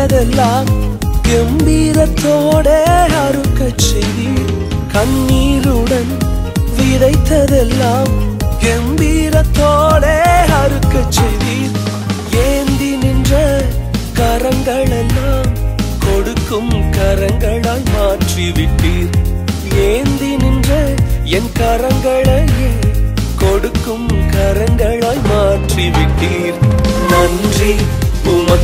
விதைத்ததெல்லாம் கம்பீரத்தோட அறுக்கச் செய்தீர் கண்ணீருடன் விதைத்ததெல்லாம் கம்பீரத்தோட அறுக்கச் செய்தீர் ஏந்தி நின்ற கரங்களெல்லாம் கொடுக்கும் கரங்களாய் மாற்றி விட்டீர் ஏந்தி நின்ற என் கரங்களையே கொடுக்கும் கரங்களாய் மாற்றி விட்டீர் நன்றி உம